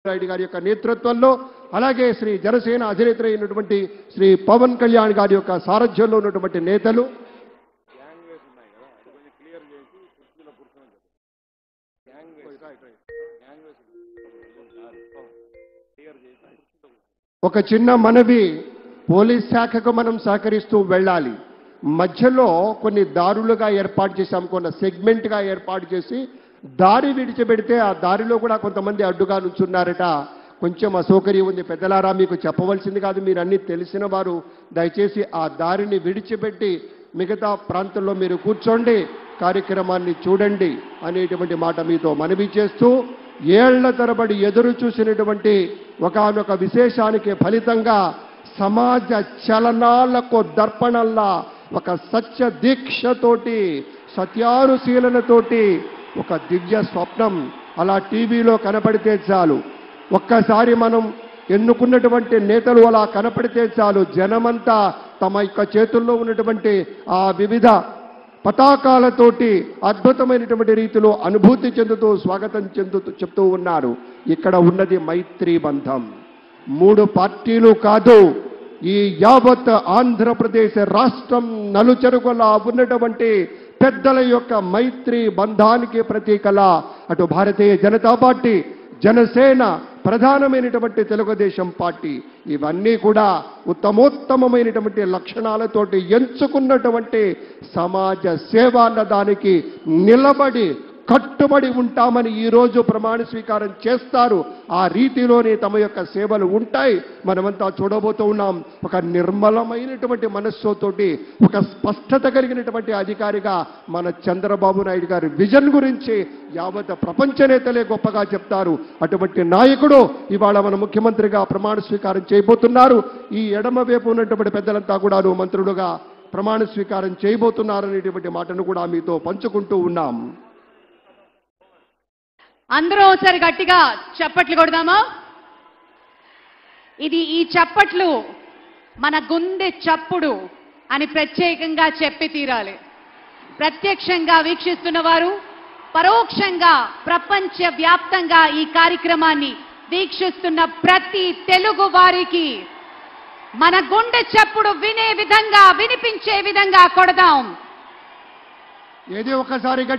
నాయుడు గారి యొక్క నేతృత్వంలో అలాగే శ్రీ జనసేన అధినేత అయినటువంటి శ్రీ పవన్ కళ్యాణ్ గారి యొక్క సారథ్యంలో ఉన్నటువంటి నేతలు ఒక చిన్న మనవి పోలీస్ శాఖకు మనం సహకరిస్తూ వెళ్ళాలి మధ్యలో కొన్ని దారులుగా ఏర్పాటు చేశాం కొన్ని సెగ్మెంట్గా ఏర్పాటు చేసి దారి విడిచిపెడితే ఆ దారిలో కూడా కొంతమంది అడ్డుగా నుంచున్నారట కొంచెం అసౌకర్యం ఉంది పెద్దలారా మీకు చెప్పవలసింది కాదు మీరు అన్ని తెలిసిన వారు దయచేసి ఆ దారిని విడిచిపెట్టి మిగతా ప్రాంతంలో మీరు కూర్చోండి కార్యక్రమాన్ని చూడండి అనేటువంటి మాట మీతో మనవి చేస్తూ ఏళ్ల తరబడి ఎదురు చూసినటువంటి ఒకానొక విశేషానికి ఫలితంగా సమాజ చలనాలకు దర్పణల్లా ఒక సత్య దీక్షతోటి సత్యానుశీలనతోటి ఒక దివ్య స్వప్నం అలా టీవీలో కనపడితే చాలు ఒక్కసారి మనం ఎన్నుకున్నటువంటి నేతలు అలా కనపడితే చాలు జనమంతా తమ యొక్క చేతుల్లో ఉన్నటువంటి ఆ వివిధ పతాకాలతోటి అద్భుతమైనటువంటి రీతిలో అనుభూతి చెందుతూ స్వాగతం చెందుతూ చెప్తూ ఉన్నారు ఇక్కడ ఉన్నది మైత్రి బంధం మూడు పార్టీలు కాదు ఈ యావత్ ఆంధ్రప్రదేశ్ రాష్ట్రం నలుచెరుగులా ఉన్నటువంటి పెద్దల యొక్క మైత్రి బంధానికి ప్రతీకలా అటు భారతీయ జనతా పార్టీ జనసేన ప్రధానమైనటువంటి తెలుగుదేశం పార్టీ ఇవన్నీ కూడా ఉత్తమోత్తమమైనటువంటి లక్షణాలతోటి ఎంచుకున్నటువంటి సమాజ సేవ అన్న దానికి నిలబడి కట్టుబడి ఉంటామని ఈ రోజు ప్రమాణ స్వీకారం చేస్తారు ఆ రీతిలోనే తమ యొక్క సేవలు ఉంటాయి మనమంతా చూడబోతూ ఉన్నాం ఒక నిర్మలమైనటువంటి మనస్సుతోటి ఒక స్పష్టత కలిగినటువంటి అధికారిగా మన చంద్రబాబు నాయుడు గారి విజన్ గురించి యావత్ ప్రపంచ నేతలే గొప్పగా చెప్తారు అటువంటి నాయకుడు ఇవాళ మన ముఖ్యమంత్రిగా ప్రమాణ స్వీకారం చేయబోతున్నారు ఈ ఎడమ వైపు ఉన్నటువంటి పెద్దలంతా కూడాను మంత్రులుగా ప్రమాణ స్వీకారం చేయబోతున్నారనేటువంటి మాటను కూడా మీతో పంచుకుంటూ ఉన్నాం అందరూ ఒకసారి గట్టిగా చప్పట్లు కొడదామా ఇది ఈ చప్పట్లు మన గుండె చప్పుడు అని ప్రత్యేకంగా చెప్పి తీరాలి ప్రత్యక్షంగా వీక్షిస్తున్న వారు పరోక్షంగా ప్రపంచ వ్యాప్తంగా ఈ కార్యక్రమాన్ని వీక్షిస్తున్న ప్రతి తెలుగు వారికి మన గుండె చప్పుడు వినే విధంగా వినిపించే విధంగా కొడదాం ఏది ఒకసారి